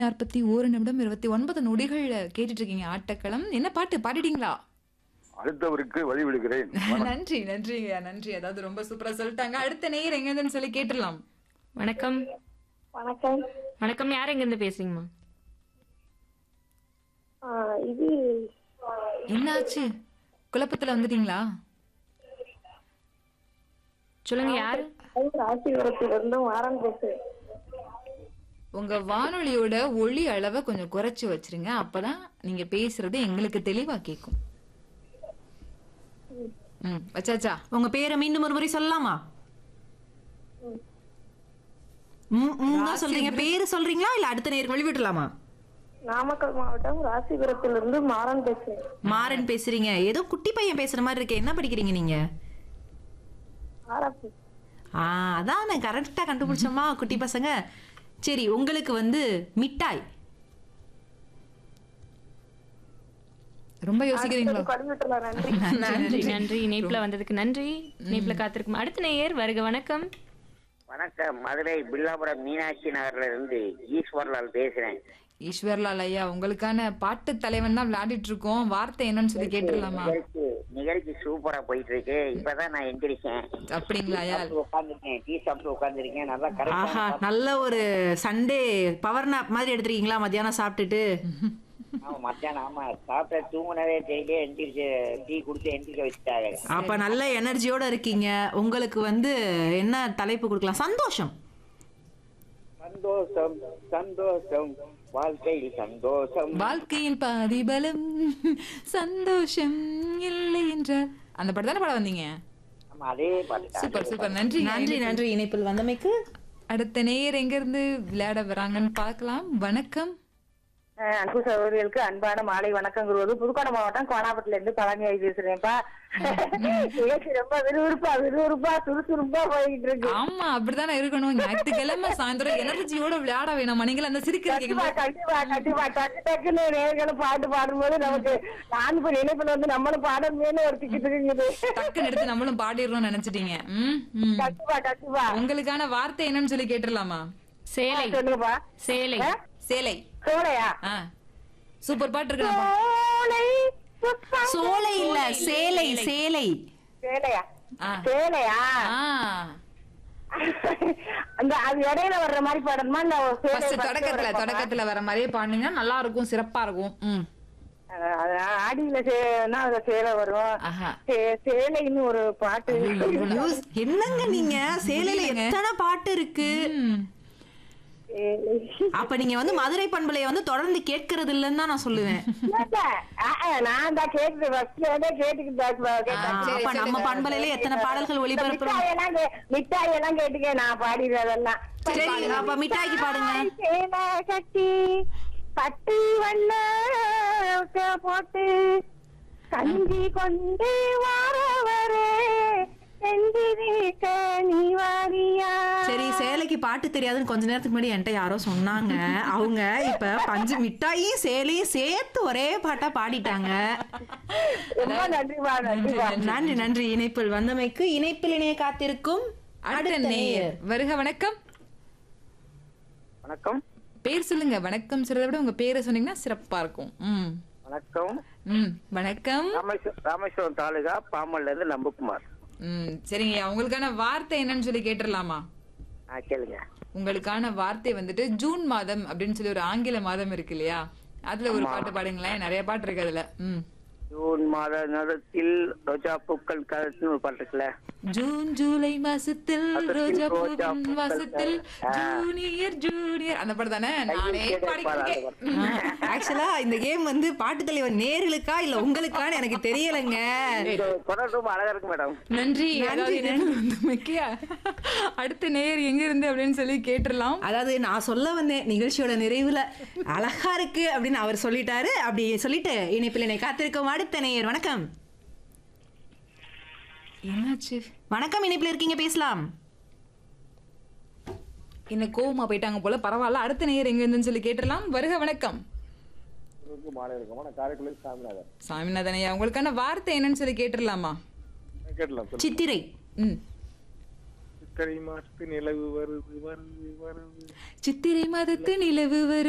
நாற்பத்தி ஒரு நிமிடம் இருபத்தி ஒன்பது நொடிகள் கேட்டுட்டு இருக்கீங்க ஆட்டக்களம் என்ன பாட்டு பாடிட்டீங்களா அடுத்தவருக்கு வழி விடுகிறேன் நன்றி நன்றிங்க நன்றி அதாவது ரொம்ப சூப்பரா சொல்லிட்டாங்க அடுத்த நேயர் எங்கன்னு சொல்லி கேட்டுடலாம் வணக்கம் வணக்கம் வணக்கம் யார் எங்க இருந்து பேசுறீங்கம்மா ஆ, இது என்னாச்சு குழப்பத்துல வந்துட்டீங்களா சொல்லுங்க யாரு ராசிபுரத்திலிருந்து வாரம் பேசுறேன் உங்க வானொலியோட ஒளி அளவை கொஞ்சம் குறைச்சு வச்சிருங்க அப்பதான் நீங்க பேசுறது எங்களுக்கு தெளிவா கேட்கும் ம் வச்சாச்சா உங்க பேரை மீண்டும் ஒரு முறை சொல்லலாமா ம், ம் தான் சொல்றீங்க பேரு சொல்றீங்களா இல்ல அடுத்த நேருக்கு வழிவிட்டுலாமா நாமக்கல் மாவட்டம் ராசிபுரத்திலிருந்து மாறன் பேசுறேன் மாறன் பேசுறீங்க ஏதோ குட்டி பையன் பேசுற மாதிரி இருக்கே என்ன படிக்கிறீங்க நீங்க ஆராய்ச்சி ஆ அதான் கரெக்டா கண்டுபிடிச்சோமா குட்டி பசங்க சரி உங்களுக்கு வந்து மிட்டாய் ரொம்ப யோசிக்கிறீங்களோ கல்விட்டுலாம் நன்றி நன்றி நன்றி இணைப்புல வந்ததுக்கு நன்றி இணைப்புல காத்திருக்கும் அடுத்த நேயர் வருக வணக்கம் வணக்கம் மதுரை பில்லாபுரம் மீனாட்சி நகர்ல இருந்து ஈஸ்வர்லால் பேசுறேன் ஈஸ்வர்லால் ஐயா உங்களுக்கான பாட்டு தலைவன் தான் விளையாடிட்டு இருக்கோம் வார்த்தை என்னன்னு சொல்லி கேட்டுடலாமா நிகழ்ச்சி நிகழ்ச்சி சூப்பரா போயிட்டு இருக்கு இப்பதான் நான் எந்திரிச்சேன் அப்படிங்களா ஐயா உட்காந்துருக்கேன் டீ சாப்பிட்டு உட்காந்துருக்கேன் நல்லா ஆஹா கரெக்டா நல்ல ஒரு சண்டே பவர் நாப் மாதிரி எடுத்துருக்கீங்களா மத்தியானம் சாப்பிட்டுட்டு ஆமா மத்தியானம் ஆமா சாப்பிட்ட தூங்குனதே தெரியல எந்திரிச்சு டீ குடிச்சு எந்திரிக்க வச்சுட்டாங்க அப்ப நல்ல எனர்ஜியோட இருக்கீங்க உங்களுக்கு வந்து என்ன தலைப்பு கொடுக்கலாம் சந்தோஷம் சந்தோஷம் சந்தோஷம் வாழ்க்கையில் சந்தோஷம் வாழ்க்கையின் பாதி பலம் சந்தோஷம் இல்லை என்றால் அந்த பாட்டு தானே பாட வந்தீங்க ஆமா அதே பாட்டு சூப்பர் சூப்பர் நன்றி நன்றி நன்றி இணைப்பில் வந்தமைக்கு அடுத்த நேயர் எங்க இருந்து விளையாட வராங்கன்னு பார்க்கலாம் வணக்கம் அஹ், அன்பு சகோதரிகளுக்கு அன்பான மாலை வணக்கங்கிறது புதுக்கோட்டை மாவட்டம் கோணாப்பட்டில இருந்து பழனியாகி பேசுறேன்ப்பா நிகழ்ச்சி ரொம்ப விறுவிறுப்பா விறுவிறுப்பா சுறுசுறுப்பா போய்கிட்டு இருக்கு ஆமா அப்படித்தானே இருக்கணும் ஞாயிற்றுக்கிழமை சாயந்தரம் எனர்ஜியோட விளையாட வேணும் நீங்கள அந்த சிரிக்கிற கண்டிப்பா கண்டிப்பா கண்டிப்பா டக்கு டக்குன்னு நேர்களும் பாட்டு பாடும்போது நமக்கு நான் இப்ப நினைப்புல வந்து நம்மளும் பாடணுமேனு ஒரு திக்கிட்டு இருக்குது டக்குன்னு எடுத்து நம்மளும் பாடிடுறோம்னு நினைச்சிட்டீங்க ம், ம். கண்டிப்பா கண்டிப்பா உங்களுக்கான வார்த்தை என்னன்னு சொல்லி கேட்டுடலாமா சேலை சொல்லுங்கப்பா சேலை சேலை சோலையா ஆ சூப்பர் பாட்டு இருக்கு நம்ம. சோலை புத்தம் சோலை இல்ல சேலை சேலை சேலையா ஆ. சேலையா ஆ அந்த அது இடையில வர்ற மாதிரி பாடணுமா இல்ல ஒரு சேலை ஃபர்ஸ்ட் first தொடக்கத்துல வர்ற தொடக்கத்துல வர மாதிரியே பாடுனீங்கன்னா நல்லா இருக்கும் சிறப்பா இருக்கும் ம் அது- அது ஆடியில சேனா அது சேலை வரும் ஆஹா சே- சேலைன்னு ஒரு பாட்டு நியூஸ் என்னங்க நீங்க சேலையில எத்தனை பாட்டு இருக்கு ம். சேலை. அப்ப நீங்க வந்து மதுரை பண்பலைய வந்து தொடர்ந்து கேட்கறது இல்லைன்னு தான் நான் சொல்லுவேன் இல்ல, ஆ, ஆ, நான் தான் கேட்டு ஃபர்ஸ்ட்ல இருந்தே கேட்டுக்கிட்டு தான் ஆ, கேட்டேன். அப்ப நம்ம பண்பலையில எத்தனை பாடல்கள் ஒளிபரப்புறோம் மிட்டாய் எல்லாம் கே- மிட்டாய் எல்லாம் கேட்டுக்க நான் பாடிடுறதெல்லாம் சரி அப்ப மிட்டாய்க்கு பாடுங்க சேலை கட்டி பட்டு வண்ண போட்டு கஞ்சி கொண்டு வாரவரே செஞ்சிருக்க நீ வாரியா சரி சேலைக்கு பாட்டு தெரியாதுன்னு கொஞ்ச நேரத்துக்கு முன்னாடி என்கிட்ட யாரோ சொன்னாங்க அவங்க இப்ப பஞ்சு மிட்டாயும் சேலையும் சேர்த்து ஒரே பாட்டா பாடிட்டாங்க ரொம்ப நன்றிமா நன்றிமா நன்றி நன்றி இணைப்பில் வந்தமைக்கு இணைப்பில் இணைய காத்திருக்கும் அடுத்த நேயர் வருக வணக்கம் வணக்கம் பேர் சொல்லுங்க வணக்கம் சொல்றதை விட உங்க பேரை சொன்னீங்கன்னா சிறப்பா இருக்கும் ம் வணக்கம் ம் வணக்கம் ராமேஸ்வரம் ராமேஸ்வரம் தாலுகா பாமல்ல இருந்து நம்புக்குமார் ம் சரிங்க உங்களுக்கான வார்த்தை என்னன்னு சொல்லி கேட்டுடலாமா ஆ கேளுங்க உங்களுக்கான வார்த்தை வந்துட்டு ஜூன் மாதம் அப்படின்னு சொல்லி ஒரு ஆங்கில மாதம் இருக்கு இல்லையா அதுல ஒரு பாட்டு பாடுங்களேன் நிறைய பாட்டு இருக்கு அதுல ம் ஜூன் மாத நேரத்தில் ரோஜா பூக்கள் கலர்ஸ்னு ஒரு பாட்டு இருக்குல்ல ஜூன் ஜூலை மாசத்தில் மாசத்தில் ரோஜா ரோஜா பூவின் பூக்கள் மாசத்தில் ஆ. ஜூனியர் ஜூனியர் அந்த படம் தானே நானே பாடிக்கிட்டேன் ஆக்சுவலா இந்த கேம் வந்து பாட்டு தலைவர் நேர்களுக்கா இல்ல உங்களுக்கான்னு எனக்கு தெரியலைங்க இந்த தொடர் ரொம்ப அழகா இருக்கு மேடம் நன்றி அதாவது என்னன்னு வந்தமைக்கு அடுத்த நேயர் எங்க இருந்து அப்படின்னு சொல்லி கேட்டுடலாம் அதாவது நான் சொல்ல வந்தேன் நிகழ்ச்சியோட நிறைவுல அழகா இருக்கு அப்படின்னு அவர் சொல்லிட்டாரு அப்படி சொல்லிட்டு இணைப்பில் என்னை காத்திருக்கும் அடுத்த நேயர் வணக்கம் என்னாச்சு வணக்கம் இணைப்பில் இருக்கீங்க பேசலாம் என்ன கோவமா போயிட்டாங்க போல பரவாயில்ல அடுத்த நேயர் எங்க இருந்துன்னு சொல்லி கேட்டுடலாம் வருக வணக்கம் மாலை இருக்கும் நான் காரைக்குடி சாமிநாதன் சாமிநாதன் ஐயா உங்களுக்கான வார்த்தை என்னன்னு சொல்லி கேட்டுடலாமா கேட்டலாம் சித்திரை ம் சித்திரை மாசத்து நிலவு வருது வருது வருது சித்திரை மாதத்து நிலவு வரு